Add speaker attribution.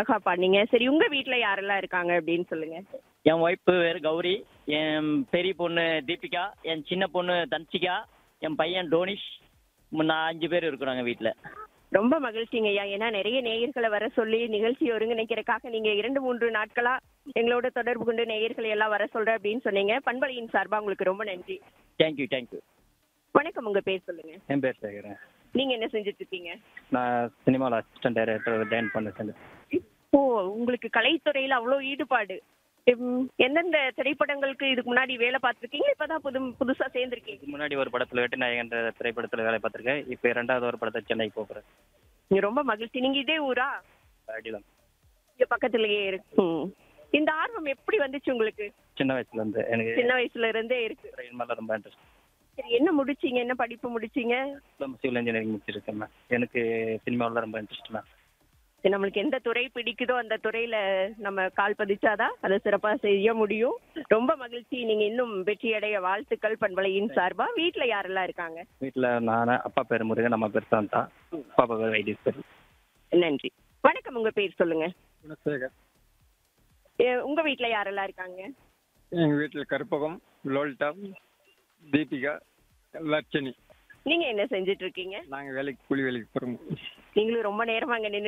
Speaker 1: அழகா பாடினீங்க சரி உங்க வீட்ல யாரெல்லாம் இருக்காங்க அப்படின்னு சொல்லுங்க
Speaker 2: என் ஒய்ஃப் பேர் கௌரி என் பெரிய பொண்ணு தீபிகா என் சின்ன பொண்ணு தன்சிகா என் பையன் டோனிஷ் நான் அஞ்சு பேர் இருக்கிறாங்க வீட்டில்
Speaker 1: ரொம்ப மகிழ்ச்சிங்க ஐயா ஏன்னா நிறைய நேயர்களை வர சொல்லி நிகழ்ச்சி ஒருங்கிணைக்கிறதுக்காக நீங்க இரண்டு மூன்று நாட்களா எங்களோட தொடர்பு கொண்டு நேயர்களை எல்லாம் வர சொல்ற அப்படின்னு சொன்னீங்க பண்பலையின் சார்பா உங்களுக்கு ரொம்ப நன்றி
Speaker 2: தேங்க்யூ தேங்க்யூ
Speaker 1: வணக்கம் உங்க பேர் சொல்லுங்க
Speaker 3: என் பேர் சேகரன்
Speaker 1: நீங்க என்ன செஞ்சுட்டு இருக்கீங்க
Speaker 3: நான் சினிமாவில் அசிஸ்டன்ட் டைரக்டர் ஜாயின் பண்ண சேர்ந்து
Speaker 1: ஓ உங்களுக்கு கலைத்துறையில அவ்வளோ ஈடுபாடு உம், எந்தெந்த திரைப்படங்களுக்கு இதுக்கு முன்னாடி வேலை பார்த்துருக்கீங்க இப்பதான் புது புதுசா சேர்ந்திருக்கீங்க
Speaker 3: இதுக்கு முன்னாடி ஒரு படத்தில் வெட்டி நாயகன்ற திரைப்படத்தில் வேலை பார்த்துருக்கேன் இப்போ இரண்டாவது ஒரு படத்தை சென்னைக்கு போகிறேன்
Speaker 1: நீங்க ரொம்ப மகிழ்ச்சி நீங்க இதே ஊரா
Speaker 3: அடிதான்
Speaker 1: இங்க பக்கத்துலயே இருக்கு ம். இந்த ஆர்வம் எப்படி வந்துச்சு உங்களுக்கு
Speaker 3: சின்ன வயசுலேருந்து எனக்கு
Speaker 1: சின்ன வயசுல இருந்தே இருக்கு
Speaker 3: ட்ரெயின் மேலே ரொம்ப இன்ட்ரெஸ்ட்
Speaker 1: சரி என்ன முடிச்சீங்க என்ன படிப்பு முடிச்சீங்க
Speaker 3: சிவில் இன்ஜினியரிங் முடிச்சிருக்கேன் மேம் எனக்கு சினிமாவில் ரொம்ப இன்ட்ரெஸ்ட் மேம்
Speaker 1: சரி, நம்மளுக்கு எந்த துறை பிடிக்குதோ அந்த துறையில நம்ம கால் பதிச்சாதான் அதை சிறப்பா செய்ய முடியும் ரொம்ப மகிழ்ச்சி நீங்க இன்னும் வெற்றியடைய வாழ்த்துக்கள் பண்பலையின் சார்பா வீட்ல யாரெல்லாம் இருக்காங்க
Speaker 3: வீட்டில் நான் அப்பா பேர் முருகன் அம்மா பேர் சாந்தா பாப்பா பேர் வைத்தீஸ்வரி
Speaker 1: நன்றி வணக்கம் உங்க பேர் சொல்லுங்க
Speaker 4: குணசேகர்
Speaker 1: ஏ, உங்க வீட்ல யாரெல்லாம் இருக்காங்க
Speaker 4: எங்கள் வீட்டில் கற்பகம் லோல்டா தீபிகா லட்சணி
Speaker 1: நீங்க என்ன செஞ்சுட்டு இருக்கீங்க
Speaker 4: நாங்கள் வேலைக்கு கூலி வேலைக்கு போகிறோம்
Speaker 1: நீங்களும் ரொம்ப நேரமா அங்க நின்னு